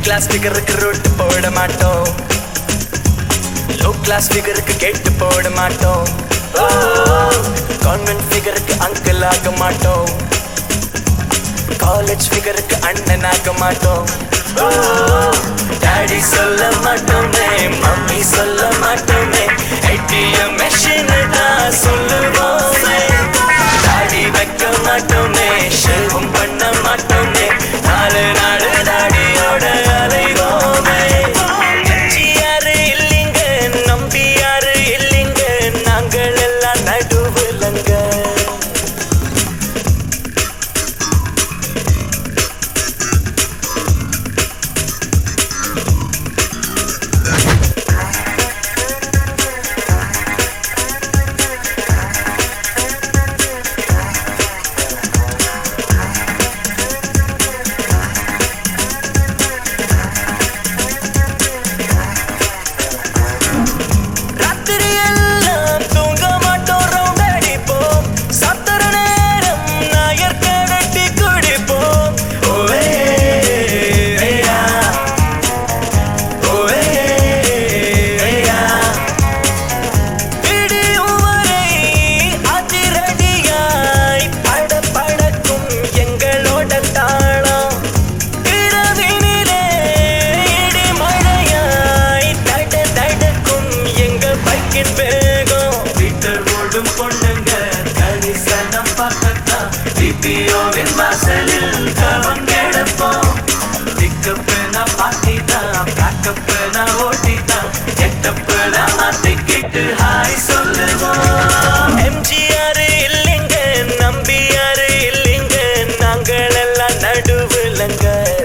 Class ஃபிகருக்கு road போட மாட்டோம் low class ஃபிகருக்கு கேட்டு போட மாட்டோம் கான்வென்ட் ஃபிகருக்கு அங்கிள் ஆக மாட்டோம் காலேஜ் ஃபிகருக்கு அண்ணன் ஆக மாட்டோம் டாடி சொல்ல மாட்டோமே மம்மி சொல்ல மாட்டோமே ஏடிஎம் மெஷின் தான் சொல்லுவோமே தாடி வைக்க மாட்டோமே ஷேவும் பண்ண மாட்டோமே நாலு நாடு தாடியோட அலைவோமே யாரு இல்லைங்க நம்பி யாரு இல்லைங்க நாங்கள் எல்லாம் நடுவுலங்க ராத்திரி எல்லாம் தூங்க மாட்டோம் ரவுண்ட் அடிப்போம் சத்தர நேரம் நாயர் கடட்டி குடிப்போம் ஓவே ஏயா. ஓவே ஏயா. விடியும் வரை அதிரடியாய் பட படக்கும் எங்களோட தாளம் இரவினிலே இடி மழையாய் தட தடக்கும் எங்க பைக்கின் வேகம் வீட்டர் ஓடும் பொண்ணுங்க கரிசனம் பார்க்கத்தான் டிபிஓவின் வாசலில் கவங்கெடுப்போம் பிக்கப்பு நான் பாட்டிதான் பேக்கப்பு நான் ஓட்டிதான் கெட்டப்பு நான் மாத்திக்கிட்டு ஹாய் சொல்லுவோம் எம்ஜிஆர் இல்லைங்க நம்பியார் இல்லைங்க நாங்கள் எல்லாம் நடுவுலங்க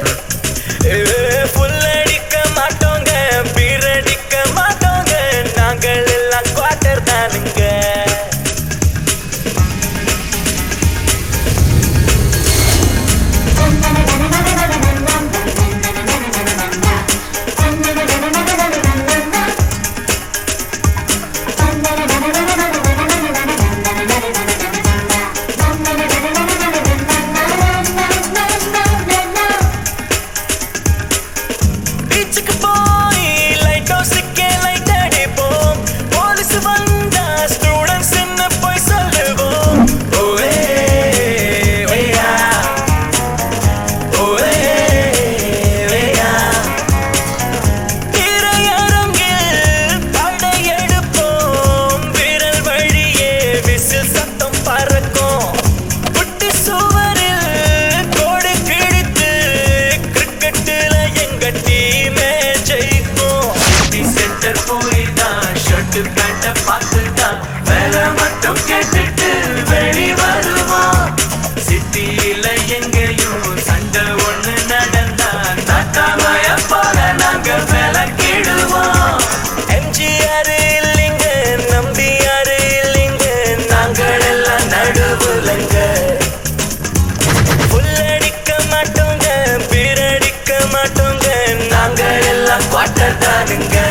புல்லடிக்க மாட்டோங்க பீரடிக்க மாட்டோங்க நாங்கள் எல்லாம் குவார்டர் தானுங்க பீச்சுக்கு போய் லைட் ஹவுஸுக்கே லைட் அடிப்போம் போலீஸ் வந்தா ஸ்டூடெண்ட்ஸ் என்ன போய் சொல்லுவோம் ஓவே ஓயா ஓவே ஓயா திரையரங்கில் படையெடுப்போம் விரல் வழியே விசில் சத்தம் பறக்கும் குட்டி சுவரில் கோடு கிழித்து கிரிக்கெட்டுல எங்க டீமே ஜெயிக்கும் சென்டர் போய் தான் ஷர்ட் பேண்ட பார்த்து தான் வேலை மட்டும் கேட்டுட்டு வெளி வருவோம் சிட்டியில எங்கேயும் சண்டை ஒண்ணு நடந்தா தட்டாமய போல நாங்க விளக்கிடுவோம் எம்ஜிஆர் இல்லைங்க நம்பியார் இல்லைங்க நாங்கள் எல்லாம் நடுவுலங்க புல்லடிக்க மாட்டோங்க பீரடிக்க மாட்டோங்க நாங்கள் எல்லாம் குவார்டர் தானுங்க